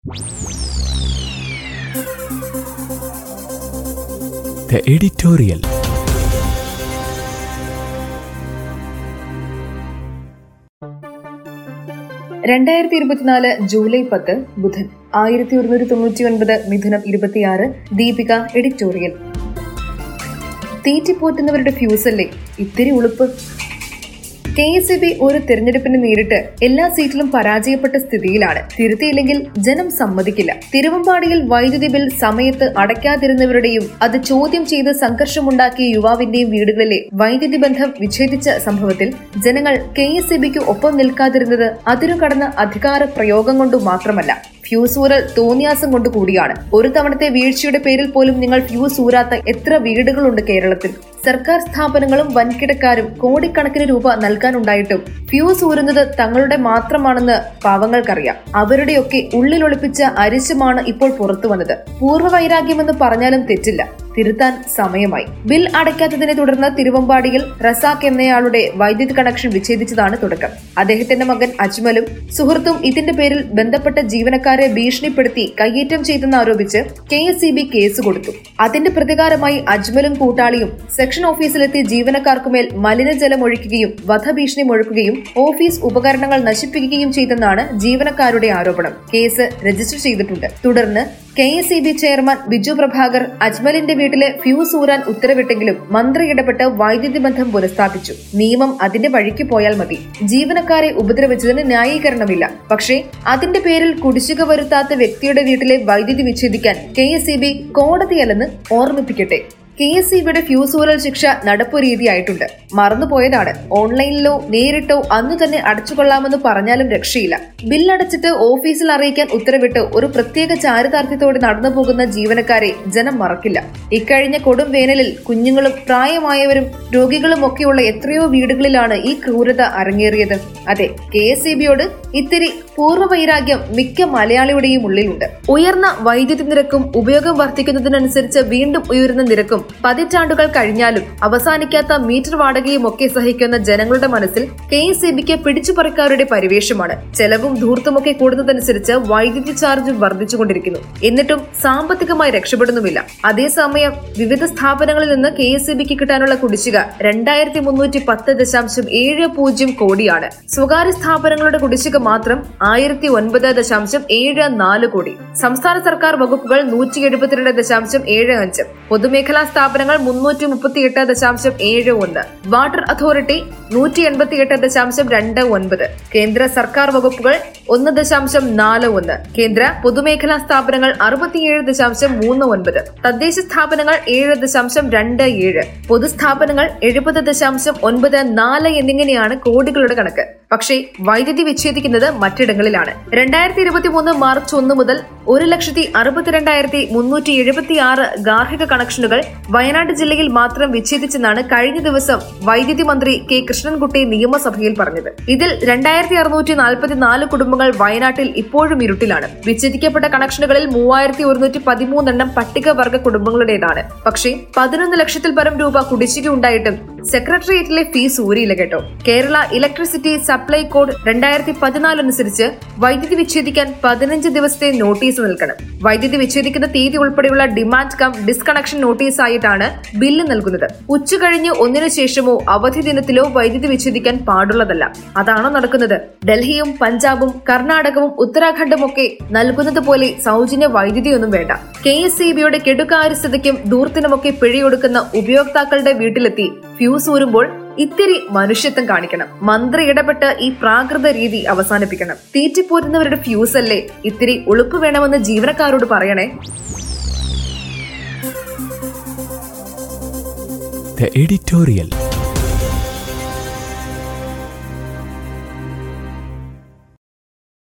The editorial. രണ്ടായിരത്തി ഇരുപത്തിനാല് July പത്ത് ബുധൻ ആയിരത്തി ഒരുന്നൂറ്റി തൊണ്ണൂറ്റി ഒൻപത് മിഥുനം ഇരുപത്തിയാറ് ദീപിക എഡിറ്റോറിയൽ തീറ്റിപ്പോറ്റുന്നവരുടെ ഫ്യൂസല്ലേ ഇത്തിരി ഉളുപ്പ് കെ എസ് ഇ ബി ഒരു തെരഞ്ഞെടുപ്പിന് നേരിട്ട് എല്ലാ സീറ്റിലും പരാജയപ്പെട്ട സ്ഥിതിയിലാണ് തിരുത്തിയില്ലെങ്കിൽ ജനം സമ്മതിക്കില്ല തിരുവമ്പാടിയിൽ വൈദ്യുതി ബിൽ സമയത്ത് അടയ്ക്കാതിരുന്നവരുടെയും അത് ചോദ്യം ചെയ്ത് സംഘർഷമുണ്ടാക്കിയ യുവാവിന്റെയും വീടുകളിലെ വൈദ്യുതി ബന്ധം വിച്ഛേദിച്ച സംഭവത്തിൽ ജനങ്ങൾ കെ എസ് ഇ ബിക്ക് ഒപ്പം നിൽക്കാതിരുന്നത് അതിരു കടന്ന അധികാര പ്രയോഗം കൊണ്ടു മാത്രമല്ല ഫ്യൂസ് ഊരൽ തോന്നിയാസം കൊണ്ട് കൂടിയാണ് ഒരു തവണത്തെ വീഴ്ചയുടെ പേരിൽ പോലും നിങ്ങൾ ഫ്യൂസ് ഊരാത്ത എത്ര വീടുകളുണ്ട് കേരളത്തിൽ സർക്കാർ സ്ഥാപനങ്ങളും വൻകിടക്കാരും കോടിക്കണക്കിന് രൂപ നൽകാനുണ്ടായിട്ടും ഫ്യൂസ് ഊരുന്നത് തങ്ങളുടെ മാത്രമാണെന്ന് പാവങ്ങൾക്കറിയാം അവരുടെയൊക്കെ ഉള്ളിലൊളിപ്പിച്ച അരിശമാണ് ഇപ്പോൾ പുറത്തു വന്നത് പൂർവ്വവൈരാഗ്യമെന്ന് പറഞ്ഞാലും തെറ്റില്ല തിരുത്താൻ സമയമായി ബിൽ അടയ്ക്കാത്തതിനെ തുടർന്ന് തിരുവമ്പാടിയിൽ റസാഖ് എന്നയാളുടെ വൈദ്യുതി കണക്ഷൻ വിച്ഛേദിച്ചതാണ് തുടക്കം അദ്ദേഹത്തിന്റെ മകൻ അജ്മലും സുഹൃത്തും ഇതിന്റെ പേരിൽ ബന്ധപ്പെട്ട ജീവനക്കാരെ ഭീഷണിപ്പെടുത്തി കയ്യേറ്റം ചെയ്തെന്ന് ആരോപിച്ച് K S E B case കൊടുത്തു അതിന്റെ പ്രതികാരമായി അജ്മലും കൂട്ടാളിയും സെക്ഷൻ ഓഫീസിലെത്തി ജീവനക്കാർക്കുമേൽ മലിനജലം ഒഴിക്കുകയും വധഭീഷണി മുഴക്കുകയും ഓഫീസ് ഉപകരണങ്ങൾ നശിപ്പിക്കുകയും ചെയ്തെന്നാണ് ജീവനക്കാരുടെ ആരോപണം കേസ് രജിസ്റ്റർ ചെയ്തിട്ടുണ്ട് തുടർന്ന് K S E B chairman Biju Prabhakar അജ്മലിന്റെ വീട്ടിലെ ഫ്യൂസ് ഊരാൻ ഉത്തരവിട്ടെങ്കിലും മന്ത്രി ഇടപെട്ട് വൈദ്യുതി ബന്ധം പുനഃസ്ഥാപിച്ചു നിയമം അതിന്റെ വഴിക്ക് പോയാൽ മതി ജീവനക്കാരെ ഉപദ്രവിച്ചതിന് ന്യായീകരണമില്ല പക്ഷേ അതിന്റെ പേരിൽ കുടിശ്ശിക വരുത്താത്ത വ്യക്തിയുടെ വീട്ടിലെ വൈദ്യുതി വിച്ഛേദിക്കാൻ കെ എസ് ഇ ബി കോടതിയല്ലെന്ന് ഓർമ്മിപ്പിക്കട്ടെ കെ എസ് ഇബിയുടെ ഫ്യൂസ് ഊരൽ ശിക്ഷ നടപ്പു രീതിയായിട്ടുണ്ട് മറന്നുപോയതാണ് ഓൺലൈനിലോ നേരിട്ടോ അന്നു തന്നെ അടച്ചുകൊള്ളാമെന്ന് പറഞ്ഞാലും രക്ഷയില്ല ബില്ലടച്ചിട്ട് ഓഫീസിൽ അറിയിക്കാൻ ഉത്തരവിട്ട് ഒരു പ്രത്യേക ചാരിതാർത്ഥ്യത്തോടെ നടന്നു പോകുന്ന ജീവനക്കാരെ ജനം മറക്കില്ല ഇക്കഴിഞ്ഞ കൊടും വേനലിൽ കുഞ്ഞുങ്ങളും പ്രായമായവരും രോഗികളും ഒക്കെയുള്ള എത്രയോ വീടുകളിലാണ് ഈ ക്രൂരത അരങ്ങേറിയത് അതെ കെ എസ് ഇ ബിയോട് ഇത്തിരി പൂർവ്വവൈരാഗ്യം മിക്ക മലയാളിയുടെയും ഉള്ളിലുണ്ട് ഉയർന്ന വൈദ്യുതി നിരക്കും ഉപയോഗം വർദ്ധിക്കുന്നതിനനുസരിച്ച് വീണ്ടും ഉയരുന്ന നിരക്കും പതിറ്റാണ്ടുകൾ കഴിഞ്ഞാലും അവസാനിക്കാത്ത മീറ്റർ വാടകയും ഒക്കെ സഹിക്കുന്ന ജനങ്ങളുടെ മനസ്സിൽ കെ എസ് ഇ ബിക്ക് പിടിച്ചുപറിക്കാരുടെ പരിവേഷമാണ് ചെലവും ധൂർത്തുമൊക്കെ കൂടുന്നതനുസരിച്ച് വൈദ്യുതി ചാർജ് വർദ്ധിച്ചുകൊണ്ടിരിക്കുന്നു എന്നിട്ടും സാമ്പത്തികമായി രക്ഷപ്പെടുന്നുമില്ല അതേസമയം വിവിധ സ്ഥാപനങ്ങളിൽ നിന്ന് കെ എസ് ഇ ബിക്ക് കിട്ടാനുള്ള കുടിശ്ശിക രണ്ടായിരത്തി മുന്നൂറ്റി പത്ത് ദശാംശം ഏഴ് പൂജ്യം കോടിയാണ് സ്വകാര്യ സ്ഥാപനങ്ങളുടെ കുടിശ്ശിക മാത്രം ആയിരത്തി ഒൻപത് ദശാംശം ഏഴ് നാല് കോടി സംസ്ഥാന സർക്കാർ വകുപ്പുകൾ നൂറ്റി എഴുപത്തിരണ്ട് ദശാംശം ഏഴ് അഞ്ച് പൊതുമേഖലാ സ്ഥാപനങ്ങൾ മുന്നൂറ്റി മുപ്പത്തിയെട്ട് ദശാംശം ഏഴ് ഒന്ന് വാട്ടർ അതോറിറ്റി നൂറ്റി എൺപത്തിയെട്ട് ദശാംശം രണ്ട് ഒൻപത് കേന്ദ്ര സർക്കാർ വകുപ്പുകൾ ഒന്ന് ദശാംശം നാല് ഒന്ന് കേന്ദ്ര പൊതുമേഖലാ സ്ഥാപനങ്ങൾ അറുപത്തിയേഴ് ദശാംശം മൂന്ന് ഒൻപത് തദ്ദേശ സ്ഥാപനങ്ങൾ ഏഴ് ദശാംശം രണ്ട് ഏഴ് പൊതുസ്ഥാപനങ്ങൾ എഴുപത് ദശാംശം ഒൻപത് നാല് എന്നിങ്ങനെയാണ് കോടികളുടെ കണക്ക് പക്ഷേ വൈദ്യുതി വിച്ഛേദിക്കുന്നത് മറ്റിടങ്ങളിലാണ് രണ്ടായിരത്തി ഇരുപത്തി മൂന്ന് മാർച്ച് ഒന്ന് മുതൽ ഒരു ലക്ഷത്തി അറുപത്തിരണ്ടായിരത്തി മുന്നൂറ്റി എഴുപത്തി ആറ് ഗാർഹിക കണക്ഷനുകൾ വയനാട് ജില്ലയിൽ മാത്രം വിച്ഛേദിച്ചെന്നാണ് കഴിഞ്ഞ ദിവസം വൈദ്യുതി മന്ത്രി കെ കൃഷ്ണൻകുട്ടി നിയമസഭയിൽ പറഞ്ഞത് ഇതിൽ രണ്ടായിരത്തി അറുന്നൂറ്റി നാൽപ്പത്തിനാല് കുടുംബങ്ങൾ വയനാട്ടിൽ ഇപ്പോഴും ഇരുട്ടിലാണ് വിച്ഛേദിക്കപ്പെട്ട കണക്ഷനുകളിൽ മൂവായിരത്തി ഒരുന്നൂറ്റി പതിമൂന്നെണ്ണം പട്ടികവർഗ കുടുംബങ്ങളുടേതാണ് പക്ഷേ പതിനൊന്ന് ലക്ഷത്തിൽ പരം രൂപ കുടിശ്ശിക ഉണ്ടായിട്ടും സെക്രട്ടേറിയറ്റിലെ ഫീസ് ഊരിയില്ല കേട്ടോ കേരള ഇലക്ട്രിസിറ്റി സപ്ലൈ കോഡ് രണ്ടായിരത്തി പതിനാല് അനുസരിച്ച് വൈദ്യുതി വിച്ഛേദിക്കാൻ പതിനഞ്ച് ദിവസത്തെ നോട്ടീസ് നൽകണം വൈദ്യുതി വിച്ഛേദിക്കുന്ന തീയതി ഉൾപ്പെടെയുള്ള ഡിമാൻഡ് കം ഡിസ്കണക്ഷൻ നോട്ടീസ് ആയിട്ടാണ് ബില്ല് നൽകുന്നത് ഉച്ചകഴിഞ്ഞ് ഒന്നിനു ശേഷമോ അവധി ദിനത്തിലോ വൈദ്യുതി വിച്ഛേദിക്കാൻ പാടുള്ളതല്ല അതാണോ നടക്കുന്നത് ഡൽഹിയും പഞ്ചാബും കർണാടകവും ഉത്തരാഖണ്ഡും ഒക്കെ നൽകുന്നത് പോലെ സൗജന്യ വൈദ്യുതിയൊന്നും വേണ്ട കെ എസ് ഇ ബിയുടെ കെടുകാര്യസ്ഥതയ്ക്കും ദൂർത്തിനുമൊക്കെ പിഴയൊടുക്കുന്ന ഉപയോക്താക്കളുടെ വീട്ടിലെത്തി ഫ്യൂസ് ഊരുമ്പോൾ ഇത്തിരി മനുഷ്യത്വം കാണിക്കണം മന്ത്രി ഇടപെട്ട് ഈ പ്രാകൃത രീതി അവസാനിപ്പിക്കണം തീറ്റിപ്പോരുന്നവരുടെ ഫ്യൂസ് അല്ലേ ഇത്തിരി ഉളുപ്പ് വേണമെന്ന് ജീവനക്കാരോട് പറയണേ The editorial.